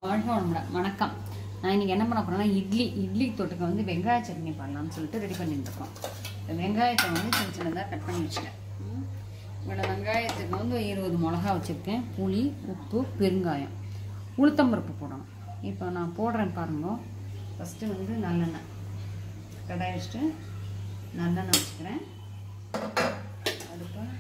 வாழ்க வளமுடன் வணக்கம் நான் இன்னைக்கு என்ன பண்ண போறேன்னா இட்லி இட்லி தொட்டுக்க வந்து வெங்காய சட்னி பண்ணலாம்னு சொல்லிட்டு ரெடி பண்ணிட்டு இருக்கோம் இந்த வெங்காயத்தை வந்து சின்ன சின்னதாக கட் பண்ணி வச்சுட்டேன் ம். இவ்வளோ வெங்காயத்துக்கு வந்து இருபது மிளகா வச்சுருக்கேன் புளி உப்பு பெருங்காயம் உளுத்தம்பருப்பு போடணும் இப்போ நான் போடுறேன் பாருங்க ஃபஸ்ட்டு வந்து நல்லெண்ணெய் கடாய் வச்சுட்டு நல்லெண்ணெய் வச்சுக்கிறேன் அடுப்பை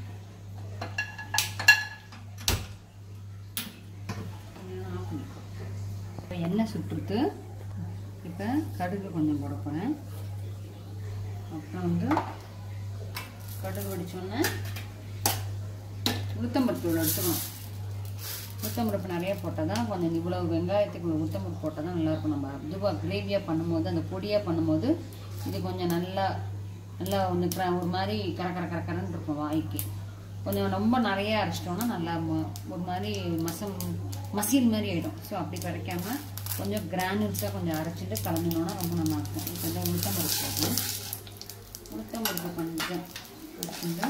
ஆஃப் பண்ணிக்கோ இப்போ எண்ணெய் சுட்டுட்டு இப்போ கடுகு கொஞ்சம் போட போகிறேன் அப்புறம் வந்து கடுகு வெடிச்சோன்னே உளுத்தம்பருப்பு இவ்வளோ எடுத்துக்கணும் உளுத்தம்பருப்பு நிறைய போட்டால் தான் கொஞ்சம் இவ்வளோ வெங்காயத்துக்கு இவ்வளோ உளுத்தம்பருப்பு போட்டால் தான் நல்லாயிருக்கும் நம்ம இதுவாக கிரேவியாக பண்ணும்போது அந்த பொடியாக பண்ணும்போது இது கொஞ்சம் நல்லா நல்லா ஒன்று ஒரு மாதிரி கர கர கர கரன்னு இருக்கும் வாய்க்கு கொஞ்சம் ரொம்ப நிறைய அரைச்சிட்டோம்னா நல்லா ம- ஒரு மாதிரி மசம் மசில் மாதிரி ஆகிடும் ஸோ அப்படி கிடைக்காம கொஞ்சம் கிரானுல்ஸாக கொஞ்சம் அரைச்சிட்டு கலந்துனோன்னா ரொம்ப நல்லா இருக்கும் இப்போ இந்த உளுத்தம்பருப்பு போடுறோம் உளுத்தம்பருப்பு கொஞ்சம் போட்டுட்டு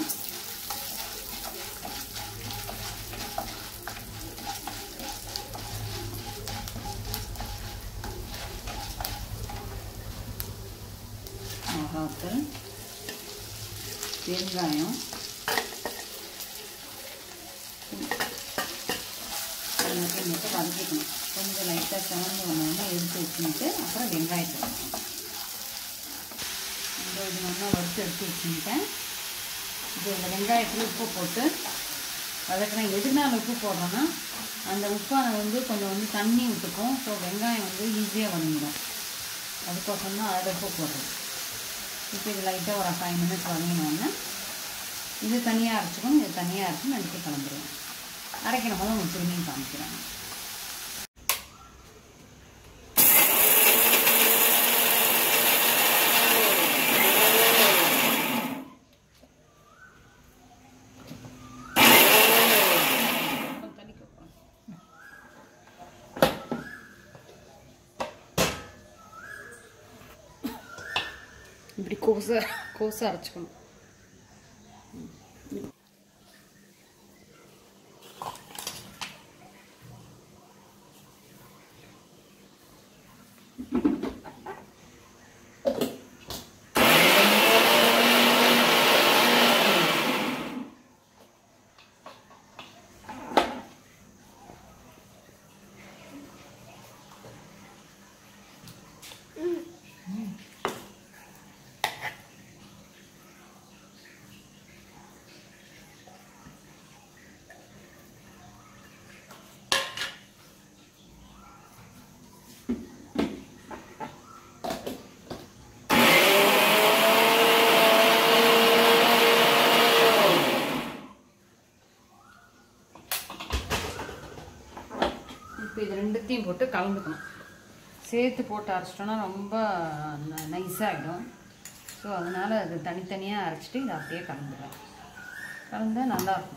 மிளகாத்தூள் பெருங்காயம் எல்லாத்தையும் மட்டும் வதக்கிக்கணும் கொஞ்சம் லைட்டாக சிவந்து வந்தோடனே எடுத்து வச்சுக்கிட்டு அப்புறம் வெங்காயத்தை போடணும். இந்த இது நல்லா வறுத்து எடுத்து வச்சுக்கிட்டேன் இது இந்த வெங்காயத்தில் உப்பு போட்டு வதக்கினா எதுனால உப்பு போடுறோன்னா அந்த உப்பான வந்து கொஞ்சம் வந்து தண்ணி விட்டுக்கும் ஸோ வெங்காயம் வந்து ஈஸியாக வதங்கிடும் அதுக்கோசரம் தான் அதில் உப்பு போடுறோம் இப்போ இது லைட்டாக ஒரு ஃபைவ் மினிட்ஸ் வதங்கினோடனே இது தனியாக அரைச்சிக்கணும் இது தனியாக அரைச்சி நடிக்க கலந்துருவேன் அரைக்கிற போது உங்களுக்கு திரும்பியும் காமிக்கிறேன் கொஞ்சம் தள்ளிக்கோ. இப்படி கோச கோச அரைச்சிக்கணும் இப்போ இது ரெண்டுத்தையும் போட்டு கலந்துக்கணும் சேர்த்து போட்டு அரைச்சிட்டோன்னா ரொம்ப நைஸாகிடும் ஸோ அதனால் அது தனித்தனியாக அரைச்சிட்டு இதை அப்படியே கலந்துடுறேன் கலந்தா நல்லாயிருக்கும்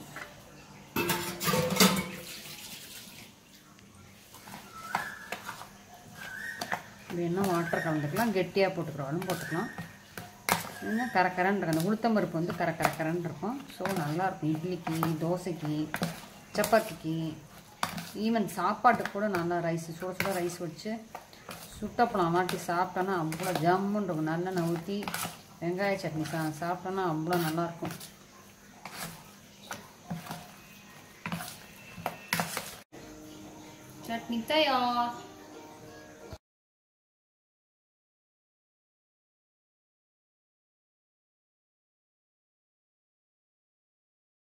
வேணா வாட்டர் கலந்துக்கலாம் கெட்டியாக போட்டுக்கிறோம் போட்டுக்கலாம் இன்னும் கரக்கரன்னு இருக்கும் அந்த உளுத்தம்பருப்பு வந்து கர கரக்கரன்னு இருக்கும் ஸோ நல்லாயிருக்கும் இட்லிக்கு தோசைக்கு சப்பாத்திக்கு ஈவன் சாப்பாட்டுக்கு கூட நல்லா ரைஸ் சுட சுட ரைஸ் வச்சு சுட்டப்பழம் மாட்டி சாப்பிட்டோன்னா அவ்வளோ ஜம்முன்னு இருக்கும் நல்லெண்ணெய் ஊற்றி வெங்காய சட்னி சா சாப்பிட்டோன்னா அவ்வளோ நல்லாயிருக்கும் சட்னி தயார்